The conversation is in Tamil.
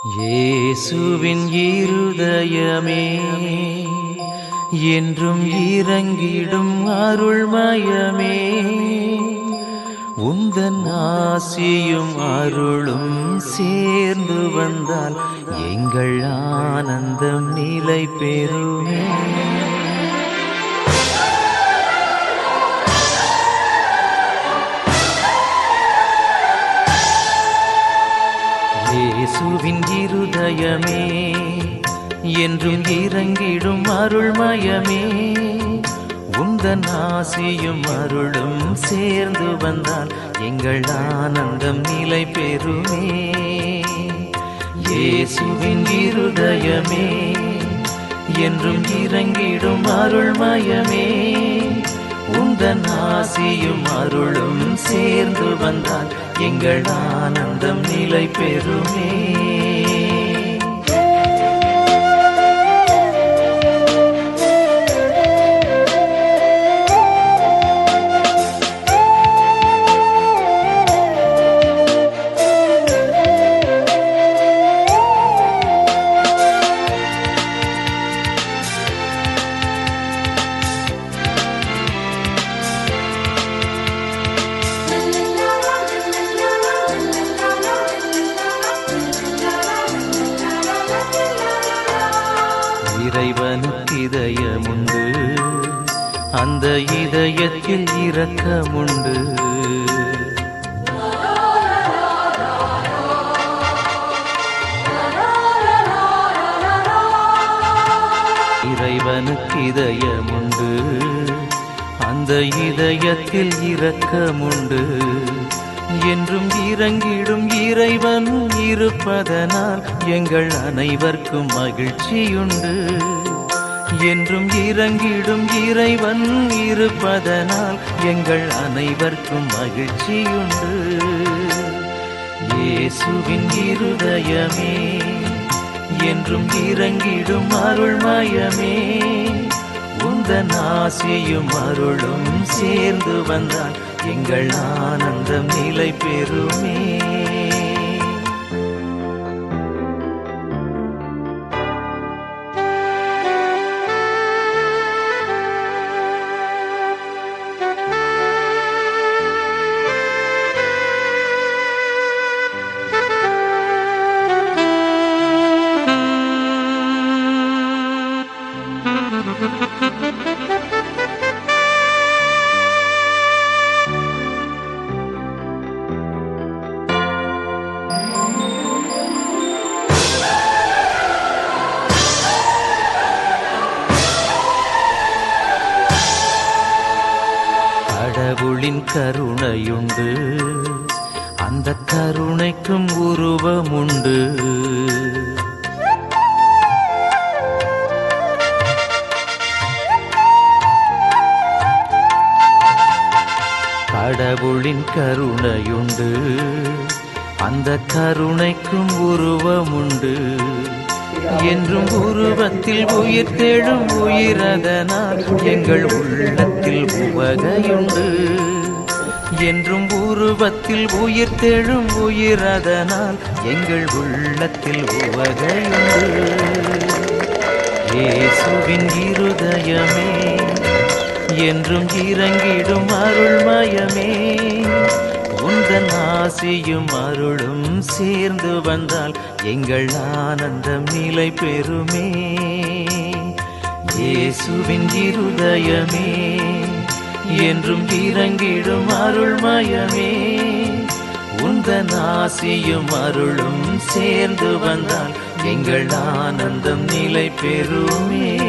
இயேசுவின் இருதயமே என்றும் இறங்கிடும் அருள்மயமே உந்தன் ஆசியும் அருளும் சேர்ந்து வந்தால் எங்கள் ஆனந்தம் நிலை பெறுமே இயேசுவின் இருதயமே என்றும் இறங்கிடும் அருள்மயமே உந்தன் ஆசியும் அருளும் சேர்ந்து வந்தால் எங்கள் ஆனந்தம் நிலை பெறுமே இயேசுவின் இருதயமே என்றும் இறங்கிடும் அருள்மயமே உந்தன் ஆசியும் அருளும் சேர்ந்து வந்தால் எங்கள் ஆனந்தம் நிலை பெறுமே இறைவனுக்கு இதயமுண்டு அந்த இதயத்தில் இரக்கமுண்டு இறைவனுக்கு இதயமுண்டு அந்த இதயத்தில் இரக்கமுண்டு என்றும் இறங்கிடும் இறைவன் இருப்பதனால் எங்கள் அனைவர்க்கும் மகிழ்ச்சியுண்டு என்றும் இறங்கிடும் இறைவன் இருப்பதனால் எங்கள் அனைவர்க்கும் மகிழ்ச்சியுண்டு இயேசுவின் இருதயமே என்றும் இறங்கிடும் அருள்மயமே உந்தன் ஆசியும் அருளும் சேர்ந்து வந்தால் எங்கள் ஆனந்தம் நிலை பெறுமே கடவுளின் கருணையுண்டு அந்த கருணைக்கும் உருவமுண்டு கடவுளின் கருணையுண்டு அந்த கருணைக்கும் உருவமுண்டு என்றும் உருவத்தில் உயிர் தேடும் உயிரதனால் எங்கள் உள்ளத்தில் உவகையுண்டு என்றும் உருவத்தில் உயிர் தேடும் உயிரதனால் எங்கள் உள்ளத்தில் உவகையுண்டு இயேசுவின் இருதயமே என்றும் இறங்கிடும் அருள்மயமே உந்தன் ஆசியும் அருளும் சேர்ந்து வந்தால் எங்கள் ஆனந்தம் நிலை பெறுமே இயேசுவின் இருதயமே என்றும் இறங்கிடும் அருள்மயமே உந்தன் ஆசியும் அருளும் சேர்ந்து வந்தால் எங்கள் ஆனந்தம் நிலை பெறுமே